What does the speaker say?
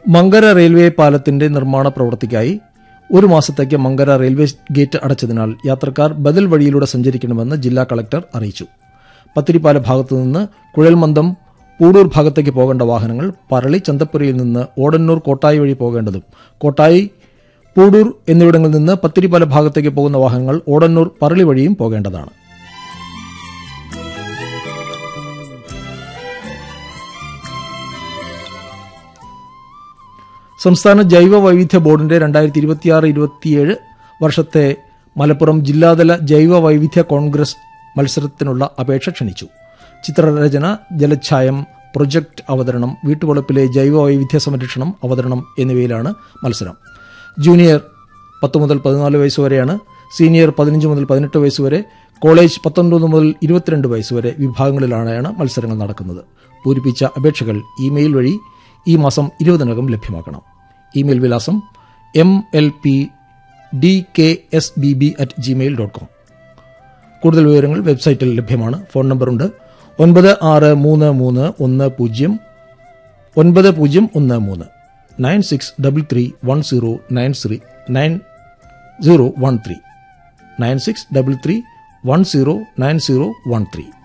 Mankara railway പാലത്തിന്റെ നിർമ്മാണ പ്രവൃത്തിക്കായി ഒരു മാസത്തേക്ക് മങ്കര റെയിൽവേ ഗേറ്റ് അടച്ചതിനാൽ യാത്രക്കാർ ബദൽ വഴിയിലൂടെ സഞ്ചരിക്കണമെന്ന് ജില്ലാ കളക്ടർ അറിയിച്ചു പത്തിരിപ്പാല ഭാഗത്തുനിന്ന് കുഴൽമന്ദം പൂടൂർ ഭാഗത്തേക്ക് പോകേണ്ട വാഹനങ്ങൾ പറളി ചന്തപ്പുരയിൽ നിന്ന് ഓടന്നൂർ കോട്ടായി വഴി പോകേണ്ടതും കോട്ടായി പൂടൂർ എന്നിവിടങ്ങളിൽ നിന്ന് പത്തിരിപ്പാല ഭാഗത്തേക്ക് പോകുന്ന വാഹനങ്ങൾ ഓടന്നൂർ പറളി വഴിയും പോകേണ്ടതാണ് സംസ്ഥാന ജൈവ വൈവിധ്യ ബോർഡിന്റെ രണ്ടായിരത്തി ഇരുപത്തിയാറ് ഇരുപത്തിയേഴ് വർഷത്തെ മലപ്പുറം ജില്ലാതല ജൈവ വൈവിധ്യ കോൺഗ്രസ് മത്സരത്തിനുള്ള അപേക്ഷ ക്ഷണിച്ചു ചിത്രരചന ജലച്ഛായം പ്രൊജക്ട് അവതരണം വീട്ടുവളപ്പിലെ ജൈവ വൈവിധ്യ സംരക്ഷണം അവതരണം എന്നിവയിലാണ് മത്സരം ജൂനിയർ പത്ത് മുതൽ പതിനാല് വയസ്സ് വരെയാണ് സീനിയർ പതിനഞ്ച് മുതൽ പതിനെട്ട് വയസ്സ് വരെ കോളേജ് പത്തൊൻപത് മുതൽ ഇരുപത്തിരണ്ട് വയസ്സ് വരെ വിഭാഗങ്ങളിലാണ് മത്സരങ്ങൾ നടക്കുന്നത് പൂരിപ്പിച്ച അപേക്ഷകൾ ഇമെയിൽ വഴി ഈ മാസം ഇരുപതിനകം ലഭ്യമാക്കണം ഇമെയിൽ വിലാസം M L P D K S B B at Gmail dot com കൂടുതൽ വിവരങ്ങൾ വെബ്സൈറ്റിൽ ലഭ്യമാണ് ഫോൺ നമ്പറുണ്ട് ഒൻപത് ആറ് മൂന്ന് മൂന്ന് ഒന്ന് പൂജ്യം ഒൻപത് പൂജ്യം ഒന്ന് മൂന്ന് nine six double three one zero nine three nine zero one three nine six double three one zero nine zero one three